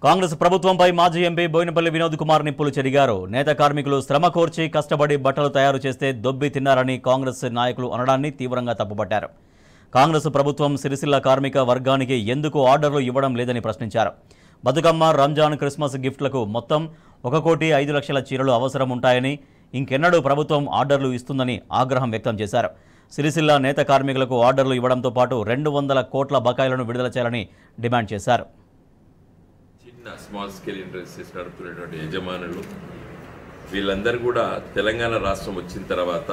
కాంగ్రెస్ ప్రభుత్వంపై మాజీ ఎంపీ బోయినపల్లి వినోద్ కుమార్ నిప్పులు చెరిగారు నేత కార్మికులు శ్రమ కోర్చి కష్టపడి బట్టలు తయారు చేస్తే దొబ్బి తిన్నారని కాంగ్రెస్ నాయకులు అనడాన్ని తీవ్రంగా తప్పుపట్టారు కాంగ్రెస్ ప్రభుత్వం సిరిసిల్ల కార్మిక వర్గానికి ఎందుకు ఆర్డర్లు ఇవ్వడం లేదని ప్రశ్నించారు బతుకమ్మ రంజాన్ క్రిస్మస్ గిఫ్ట్లకు మొత్తం ఒక కోటి ఐదు లక్షల చీరలు అవసరం ఉంటాయని ఇంకెన్నడూ ప్రభుత్వం ఆర్డర్లు ఇస్తుందని ఆగ్రహం వ్యక్తం చేశారు సిరిసిల్ల నేత కార్మికులకు ఆర్డర్లు ఇవ్వడంతో పాటు రెండు వందల కోట్ల బకాయిలను విడుదల చేయాలని డిమాండ్ చేశారు చిన్న స్మాల్ స్కేల్ ఇండస్ట్రీస్ నడుపుతున్నటువంటి యజమానులు వీళ్ళందరూ కూడా తెలంగాణ రాష్ట్రం వచ్చిన తర్వాత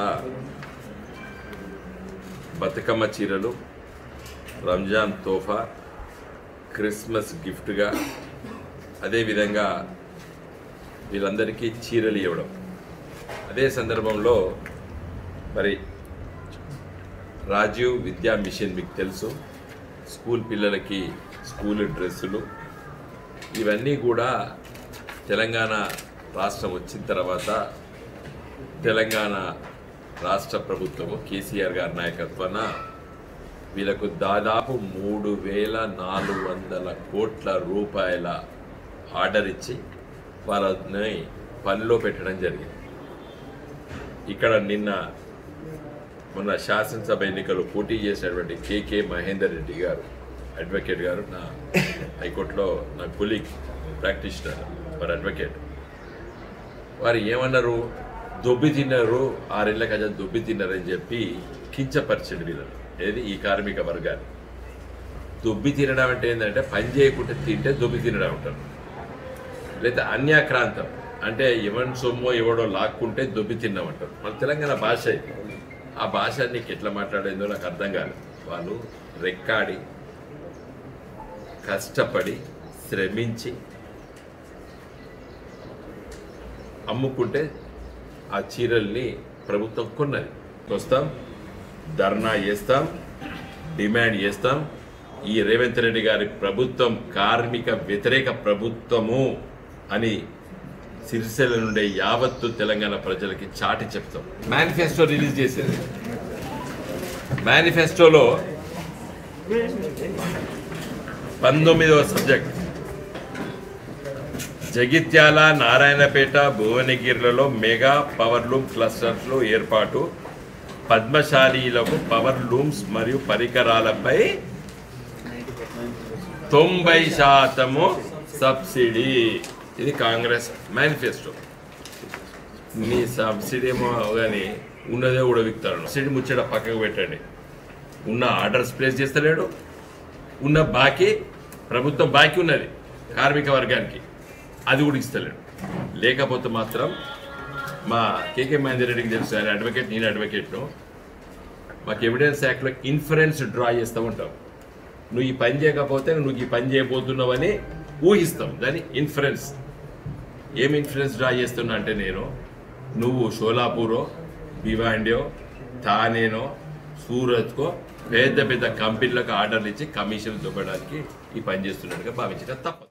బతుకమ్మ చీరలు రంజాన్ తోఫా క్రిస్మస్ గిఫ్ట్గా అదేవిధంగా వీళ్ళందరికీ చీరలు ఇవ్వడం అదే సందర్భంలో మరి రాజీవ్ విద్యా మిషన్ మీకు తెలుసు స్కూల్ పిల్లలకి స్కూల్ డ్రెస్సులు ఇవన్నీ కూడా తెలంగాణ రాష్ట్రం వచ్చిన తర్వాత తెలంగాణ రాష్ట్ర ప్రభుత్వము కేసీఆర్ గారి నాయకత్వాన వీళ్ళకు దాదాపు మూడు వేల నాలుగు వందల కోట్ల రూపాయల ఆర్డర్ ఇచ్చి వాళ్ళని పనిలో పెట్టడం జరిగింది ఇక్కడ నిన్న మొన్న శాసనసభ ఎన్నికల్లో పోటీ చేసినటువంటి కేకే మహేందర్ రెడ్డి గారు అడ్వకేట్ గారు నా హైకోర్టులో నా కొలీగ్ ప్రాక్టీషనర్ వారు అడ్వకేట్ వారు ఏమన్నారు దొబ్బి తిన్నారు ఆరేళ్ల కజ దొబ్బి తిన్నారని చెప్పి కించపరిచింది వీళ్ళని ఏది ఈ కార్మిక వర్గాన్ని దొబ్బి తినడం అంటే ఏంటంటే పని చేయకుండా తింటే దొబ్బి తినడం అంటారు లేదా అన్యాక్రాంతం అంటే ఎవరి సొమ్మో ఎవడో లాక్కుంటే దొబ్బి తిన్నామంటారు మన తెలంగాణ భాష ఇది ఆ భాష నీకు ఎట్లా మాట్లాడేందో నాకు అర్థం కాలేదు వాళ్ళు రెక్కాడి కష్టపడి శ్రమించి అమ్ముకుంటే ఆ చీరల్ని ప్రభుత్వం కొన్నది వస్తాం ధర్నా చేస్తాం డిమాండ్ చేస్తాం ఈ రేవంత్ రెడ్డి గారి ప్రభుత్వం కార్మిక వ్యతిరేక ప్రభుత్వము అని సిరిసిల్ల నుండే యావత్తు తెలంగాణ ప్రజలకి చాటి చెప్తాం మేనిఫెస్టో రిలీజ్ చేసింది మేనిఫెస్టోలో పంతొమ్మిదవ సబ్జెక్ట్ జగిత్యాల నారాయణపేట భువనగిరిలలో మెగా పవర్ లూమ్ క్లస్టర్స్లో ఏర్పాటు పద్మశాలీలకు పవర్ లూమ్స్ మరియు పరికరాలపై తొంభై శాతము సబ్సిడీ ఇది కాంగ్రెస్ మేనిఫెస్టో నీ సబ్సిడీ ఏమో కానీ ఉన్నదే ఉడవిక్తాడు సబ్సిడీ ముచ్చట పక్కకు పెట్టండి ఉన్న ఆర్డర్స్ ప్లేస్ చేస్తలేడు ఉన్న బాకీ ప్రభుత్వం బాకీ ఉన్నది కార్మిక వర్గానికి అది కూడా ఇస్తలేడు లేకపోతే మాత్రం మా కేకే మహేందర్ రెడ్డికి తెలుసు ఆయన అడ్వకేట్ నేను అడ్వకేట్ను మాకు ఎవిడెన్స్ యాక్ట్లో ఇన్ఫరెన్స్ డ్రా చేస్తూ ఉంటాం నువ్వు ఈ పని చేయకపోతే నువ్వు ఈ పని చేయబోతున్నావని ఊహిస్తాం దాని ఇన్ఫరెన్స్ ఏం ఇన్ఫ్లుయెన్స్ డ్రా చేస్తున్నా అంటే నేను నువ్వు షోలాపూరో భివాండియో థానేనో సూరత్కో పెద్ద పెద్ద కంపెనీలకు ఆర్డర్లు ఇచ్చి కమిషన్ దుబ్బడానికి ఈ పని చేస్తున్నట్టుగా భావించడం తప్పదు